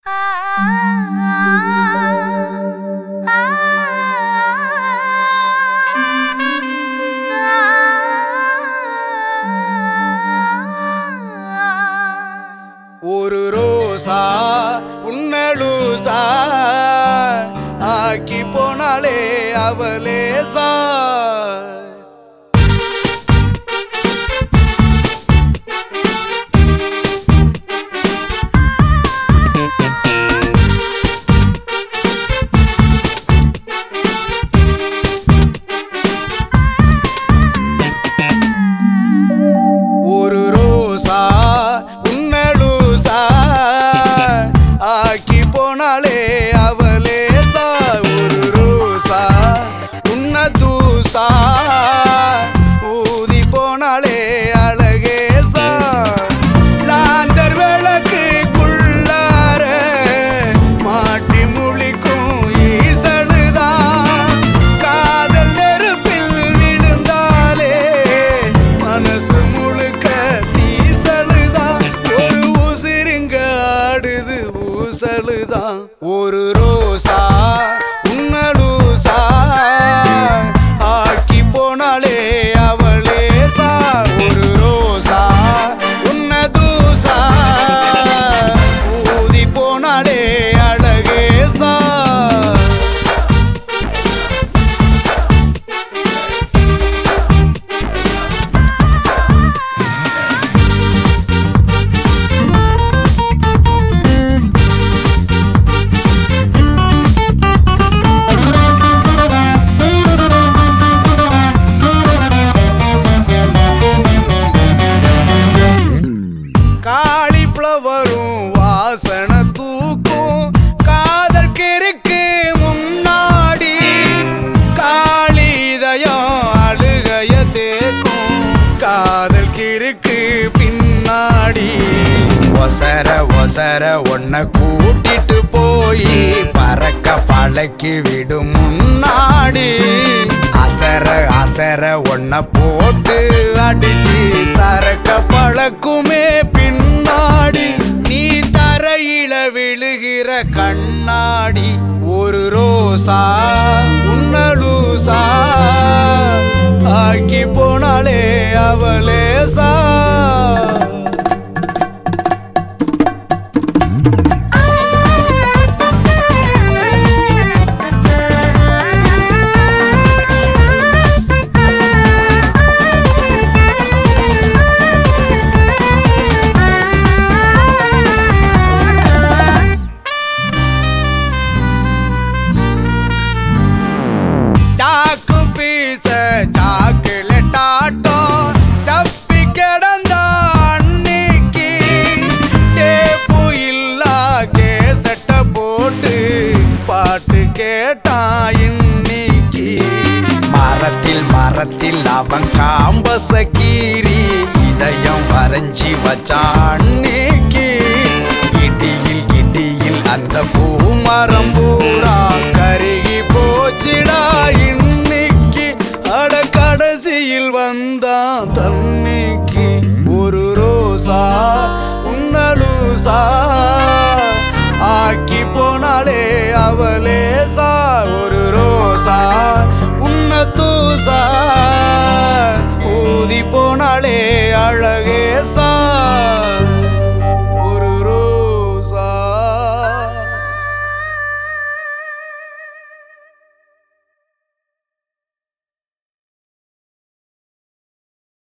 ஒரு ரோசா உன்னலூசா ஆக்கி போனாலே அவலேசா ஒரு ரோசா உன்னலூசா ஆக்கி போனாலே அவலேசா ஒரு ரோசா உன்ன தூசா ஊதி போனாலே அழகேசா லாந்தர் விளக்குக்குள்ளார மாட்டி முழிக்கும் ஈசலுதான் காதல் நெருப்பில் விழுந்தாலே மனசு முழுக்க தீசலுதான் ஒரு உசிருங்க ஆடுது ஊசலுதான் ஒரு ரோசா உன்னலூசா ஆக்கி போனாலே அவளேசா ஒரு ரோசா உன்ன தூசா ஊதி போனாலே அழகேசா காலிஃப்ளவரும் வாசனை தூக்கும் காதல் கிறுக்கு முன்னாடி காளி இதயம் அழுகைய தேக்கும் காதல் கிறுக்கு பின்னாடி ஒசர ஒசர உன்னை கூட்டிட்டு போய் பறக்க பழக்கி விடும் முன்னாடி அசர அசர உன்னை போட்டு அடிச்சு சரக்க பழக்குமே பின்னாடி நீ தரையில விழுகிற கண்ணாடி ஒரு ரோசா உன்னலூசா ஆக்கி போனாலே அவலேசா சாக்கு பீச சாக்குலெட் ஆட்டம் சப்பி கிடந்த அன்னைக்கு டேப்பு இல்லா கேசட்ட போட்டு பாட்டு கேட்டான் இன்னைக்கு மரத்தில் மரத்தில் அவன் காம்பச கீறி இதயம் வரைஞ்சி வச்சான் அன்னைக்கு இடியில் இடியில் அந்த பூமரம் பூரா கருகி போச்சிடா இன்னைக்கு அட கடைசியில் வந்தான் தன்னைக்கு ஒரு ரோசா உன்னலூசா ஆக்கி போனாலே அவலேசா ஒரு ரோசா உன்ன தூசா ஊதி போனாலே அழகேசா